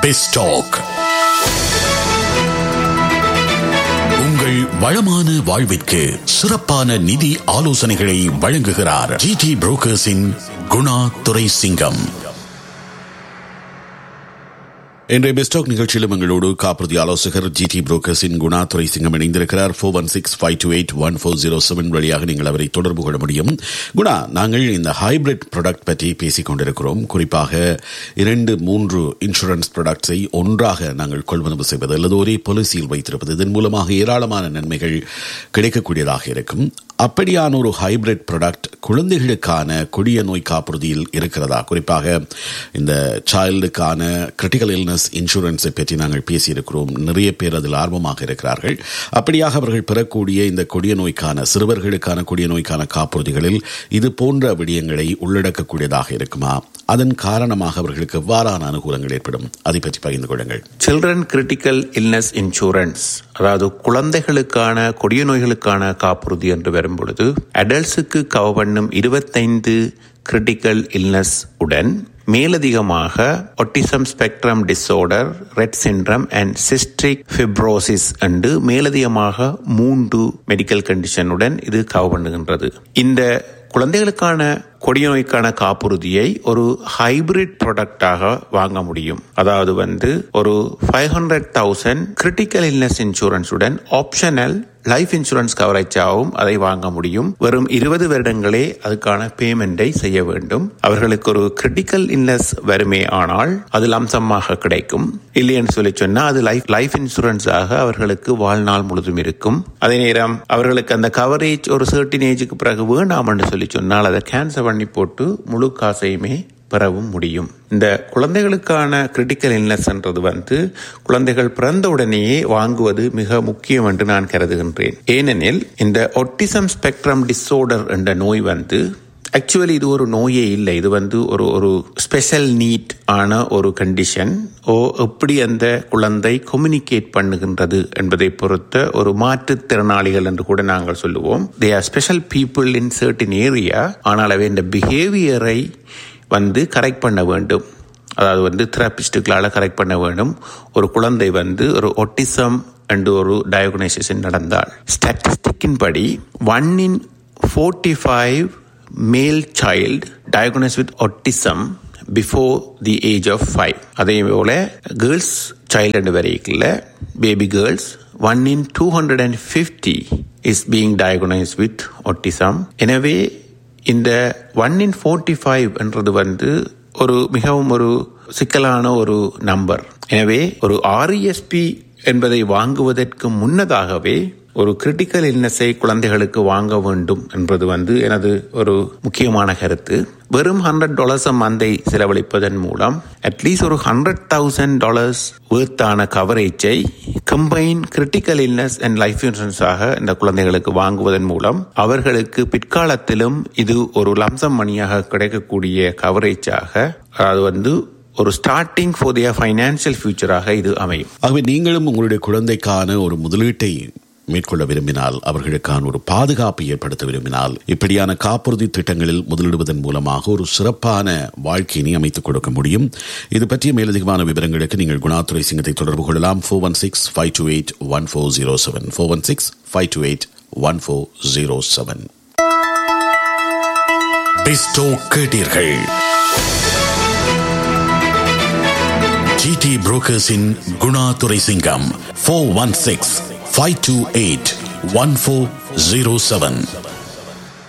பெஸ்டாக் உங்கள் வளமான வாழ்விற்கு சிறப்பான நிதி ஆலோசனைகளை வழங்குகிறார் ஜிடி புரோக்கர்ஸின் குணா துரை சிங்கம் இன்றைய பெஸ்டாக் நிகழ்ச்சியிலும் எங்களோடு காப்புறுதி ஆலோசகர் ஜிடி புரோக்கர்ஸின் குணா துரை சிங்கம் இணைந்திருக்கிறார் four one six five two eight one four zero seven வழியாக நீங்கள் அவரை தொடர்பு கொள்ள முடியும் குணா நாங்கள் இந்த ஹைபிரிட் ப்ராடக்ட் பற்றி பேசிக் கொண்டிருக்கிறோம் குறிப்பாக இரண்டு மூன்று இன்சூரன்ஸ் ப்ராடக்ட்ஸை ஒன்றாக நாங்கள் கொள்வனவு செய்வது அல்லது ஒரே பாலிசியில் வைத்திருப்பது இதன் மூலமாக ஏராளமான நன்மைகள் கிடைக்கக்கூடியதாக இருக்கும் அப்படியான ஒரு ஹைபிரிட் ப்ராடக்ட் குழந்தைகளுக்கான கொடிய நோய் காப்புறுதியில் இருக்கிறதா குறிப்பாக இந்த சைல்டுக்கான கிரிட்டிக்கல் இல்னஸ் இன்சூரன்ஸை பற்றி நாங்கள் பேசியிருக்கிறோம் நிறைய பேர் அதில் ஆர்வமாக இருக்கிறார்கள் அப்படியாக அவர்கள் பெறக்கூடிய இந்த கொடிய நோய்க்கான சிறுவர்களுக்கான கொடிய நோய்க்கான காப்புறுதிகளில் இது போன்ற விடயங்களை உள்ளடக்கக்கூடியதாக இருக்குமா அதன் காரணமாக அவர்களுக்கு எவ்வாறான அனுகூலங்கள் ஏற்படும் அதை பற்றி பகிர்ந்து கொள்ளுங்கள் சில்ட்ரன் கிரிட்டிக்கல் இல்னஸ் இன்சூரன்ஸ் அதாவது குழந்தைகளுக்கான கொடிய நோய்களுக்கான காப்புறுதி என்று வரும் பொழுது அடல்ட்ஸுக்கு கவர் பண்ணும் இருபத்தைந்து கிரிட்டிக்கல் இல்னஸ் உடன் மேலதிகமாக autism spectrum disorder Rett syndrome and cystic fibrosis என்று மேலதிகமாக மூன்று மெடிக்கல் கண்டிஷனுடன் இது கவர் பண்ணுகின்றது இந்த குழந்தைகளுக்கான கொடிய நோய்க்கான காப்புறுதியை ஒரு ஹைபிரிட் ப்ராடக்டாக வாங்க முடியும் அதாவது வந்து ஒரு five hundred thousand critical illness இன்சூரன்ஸுடன் ஆப்ஷனல் லைஃப் இன்சூரன்ஸ் கவரேஜாகவும் அதை வாங்க முடியும் வெறும் இருபது வருடங்களே அதுக்கான பேமெண்டை செய்ய வேண்டும் அவர்களுக்கு ஒரு கிரிட்டிக்கல் இல்னஸ் வருமே ஆனால் அது லம்சமாக கிடைக்கும் இல்லைன்னு சொல்லி சொன்னா அது லைஃப் லைஃப் இன்சூரன்ஸாக அவர்களுக்கு வாழ்நாள் முழுதும் இருக்கும் அதே நேரம் அவர்களுக்கு அந்த கவரேஜ் ஒரு சர்டின் ஏஜுக்கு பிறகு வேண்டாம் என்று சொல்லி சொன்னால் அதை கேன்சல் பண்ணி போட்டு முழு காசையுமே பெறவும் முடியும் இந்த குழந்தைகளுக்கான கிரிட்டிக்கல் இல்னஸ்ன்றது வந்து குழந்தைகள் பிறந்த உடனேயே வாங்குவது மிக முக்கியம் என்று நான் கருதுகின்றேன் ஏனெனில் இந்த ஒட்டிசம் ஸ்பெக்ட்ரம் டிஸார்டர் என்ற நோய் வந்து ஆக்சுவலி இது ஒரு நோயே இல்லை இது வந்து ஒரு ஒரு ஸ்பெஷல் நீட் ஆன ஒரு கண்டிஷன் ஓ எப்படி அந்த குழந்தை கம்யூனிகேட் பண்ணுகின்றது என்பதை பொறுத்த ஒரு மாற்றுத்திறனாளிகள் என்று கூட நாங்கள் சொல்லுவோம் they are special people in certain area ஆனால் அவை இந்த பிஹேவியரை வந்து கரெக்ட் பண்ண வேண்டும் அதாவது வந்து தெரபிஸ்டுகளால் கரெக்ட் பண்ண வேண்டும் ஒரு குழந்தை வந்து ஒரு ஒட்டிசம் என்று ஒரு டயக்னைசேஷன் நடந்தால் ஸ்டாட்டிஸ்டிக்கின் படி ஒன் இன் ஃபோர்ட்டி ஃபைவ் மேல் child diagnosed with autism before the age of five அதே போல கேர்ள்ஸ் சைல்டு என்று வரைக்கல baby girls one in two hundred and fifty is being diagnosed with autism எனவே இந்த ஒன் இன் ஃபோர்ட்டி ஃபைவ் என்றது வந்து ஒரு மிகவும் ஒரு சிக்கலான ஒரு நம்பர் எனவே ஒரு ஆர்இஎஸ்பி என்பதை வாங்குவதற்கு முன்னதாகவே ஒரு கிரிட்டிக்கல் இல்னஸை குழந்தைகளுக்கு வாங்க வேண்டும் என்பது வந்து எனது ஒரு முக்கியமான கருத்து வெறும் ஹண்ட்ரட் டாலர்ஸ் மந்தை செலவழிப்பதன் மூலம் அட்லீஸ்ட் ஒரு ஹண்ட்ரட் தௌசண்ட் டாலர்ஸ் வேர்த்தான கவரேஜை combine critical illness and life இன்சூரன்ஸாக இந்த குழந்தைகளுக்கு வாங்குவதன் மூலம் அவர்களுக்கு பிற்காலத்திலும் இது ஒரு லம்சம் மணியாக கிடைக்கக்கூடிய கவரேஜாக அது வந்து ஒரு ஸ்டார்டிங் ஃபார் தியர் ஃபைனான்சியல் ஃபியூச்சராக இது அமையும் ஆகவே நீங்களும் உங்களுடைய குழந்தைக்கான ஒரு முதலீட்டை மேற்கொள்ள விரும்பினால் அவர்களுக்கான ஒரு பாதுகாப்பு ஏற்படுத்த விரும்பினால் இப்படியான காப்புறுதி திட்டங்களில் முதலிடுவதன் மூலமாக ஒரு சிறப்பான வாழ்க்கையினை அமைத்துக் கொடுக்க முடியும் இது பற்றிய மேலதிகமான விவரங்களுக்கு நீங்கள் குணாத்துறை சிங்கத்தை தொடர்பு கொள்ளலாம் four one six five two eight one four zero seven four one six five two eight one four zero seven பெஸ்டோ கேட்டீர்கள் ஜிடி புரோக்கர்ஸின் Guna Durai Singam four one six five two eight one four zero seven